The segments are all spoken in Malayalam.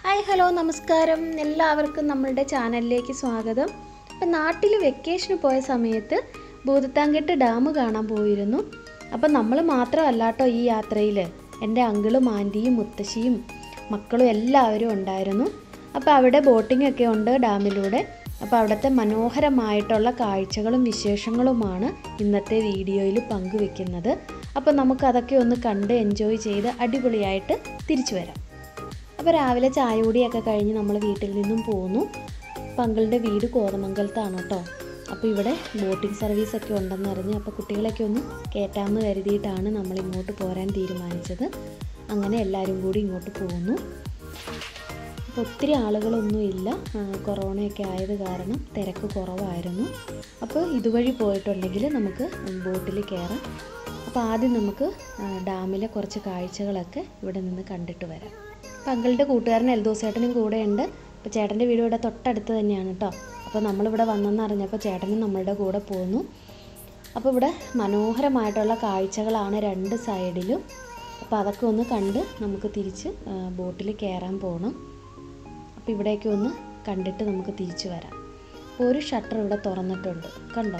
ഹായ് ഹലോ നമസ്കാരം എല്ലാവർക്കും നമ്മളുടെ ചാനലിലേക്ക് സ്വാഗതം അപ്പം നാട്ടിൽ വെക്കേഷന് പോയ സമയത്ത് ഭൂതത്താങ്കെട്ട് ഡാം കാണാൻ പോയിരുന്നു അപ്പം നമ്മൾ മാത്രമല്ല കേട്ടോ ഈ യാത്രയിൽ എൻ്റെ അങ്കിളും ആൻറ്റിയും മുത്തശ്ശിയും മക്കളും എല്ലാവരും ഉണ്ടായിരുന്നു അപ്പോൾ അവിടെ ബോട്ടിംഗ് ഒക്കെ ഉണ്ട് ഡാമിലൂടെ അപ്പോൾ അവിടുത്തെ മനോഹരമായിട്ടുള്ള കാഴ്ചകളും വിശേഷങ്ങളുമാണ് ഇന്നത്തെ വീഡിയോയിൽ പങ്കുവെക്കുന്നത് അപ്പോൾ നമുക്കതൊക്കെ ഒന്ന് കണ്ട് എൻജോയ് ചെയ്ത് അടിപൊളിയായിട്ട് തിരിച്ചു വരാം അപ്പോൾ രാവിലെ ചായ കൂടിയൊക്കെ കഴിഞ്ഞ് നമ്മൾ വീട്ടിൽ നിന്നും പോന്നു പങ്കളുടെ വീട് കോതമംഗലത്താണ് കേട്ടോ അപ്പോൾ ഇവിടെ ബോട്ടിംഗ് സർവീസൊക്കെ ഉണ്ടെന്ന് അറിഞ്ഞ് അപ്പോൾ കുട്ടികളെയൊക്കെ ഒന്ന് കയറ്റാമെന്ന് കരുതിയിട്ടാണ് നമ്മൾ ഇങ്ങോട്ട് പോരാൻ തീരുമാനിച്ചത് അങ്ങനെ എല്ലാവരും കൂടി ഇങ്ങോട്ട് പോകുന്നു അപ്പോൾ ഒത്തിരി ആളുകളൊന്നും ഇല്ല ആ, കൊറോണയൊക്കെ ആയത് കാരണം തിരക്ക് കുറവായിരുന്നു അപ്പോൾ ഇതുവഴി പോയിട്ടുണ്ടെങ്കിൽ നമുക്ക് ബോട്ടിൽ കയറാം അപ്പോൾ ആദ്യം നമുക്ക് ആ, ഡാമിലെ കുറച്ച് കാഴ്ചകളൊക്കെ ഇവിടെ നിന്ന് കണ്ടിട്ട് വരാം പങ്കളുടെ കൂട്ടുകാരൻ എൽദോസേട്ടനും കൂടെ ഉണ്ട് അപ്പോൾ ചേട്ടൻ്റെ വീട് ഇവിടെ തൊട്ടടുത്ത് തന്നെയാണ് കേട്ടോ അപ്പോൾ നമ്മളിവിടെ വന്നെന്ന് അറിഞ്ഞപ്പോൾ ചേട്ടനും നമ്മളുടെ കൂടെ പോന്നു അപ്പോൾ ഇവിടെ മനോഹരമായിട്ടുള്ള കാഴ്ചകളാണ് രണ്ട് സൈഡിലും അപ്പോൾ അതൊക്കെ ഒന്ന് കണ്ട് നമുക്ക് തിരിച്ച് ബോട്ടിൽ കയറാൻ പോകണം അപ്പോൾ ഇവിടെയൊക്കെ ഒന്ന് കണ്ടിട്ട് നമുക്ക് തിരിച്ചു വരാം അപ്പോൾ ഒരു ഷട്ടർ ഇവിടെ തുറന്നിട്ടുണ്ട് കണ്ടോ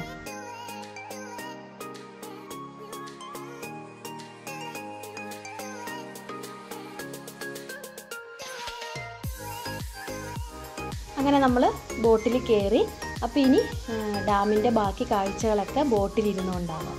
അങ്ങനെ നമ്മൾ ബോട്ടിൽ കയറി അപ്പോൾ ഇനി ഡാമിൻ്റെ ബാക്കി കാഴ്ചകളൊക്കെ ബോട്ടിൽ ഇരുന്നുകൊണ്ടാവാം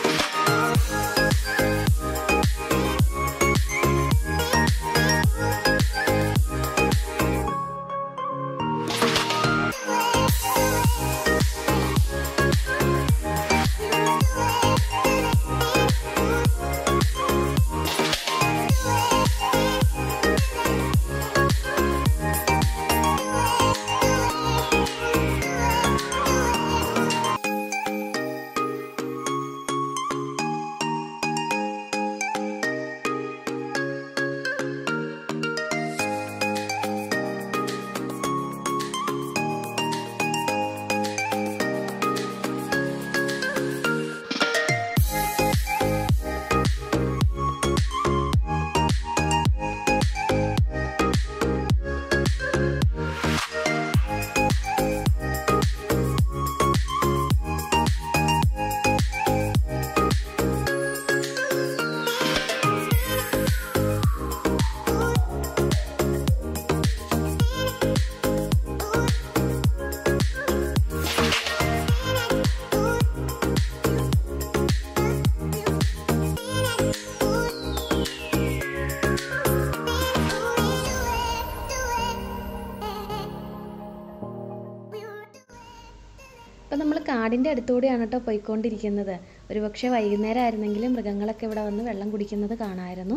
ഇപ്പം നമ്മൾ കാടിൻ്റെ അടുത്തൂടെയാണ് കേട്ടോ പോയിക്കൊണ്ടിരിക്കുന്നത് ഒരുപക്ഷെ വൈകുന്നേരം ആയിരുന്നെങ്കിലും മൃഗങ്ങളൊക്കെ ഇവിടെ വന്ന് വെള്ളം കുടിക്കുന്നത് കാണാമായിരുന്നു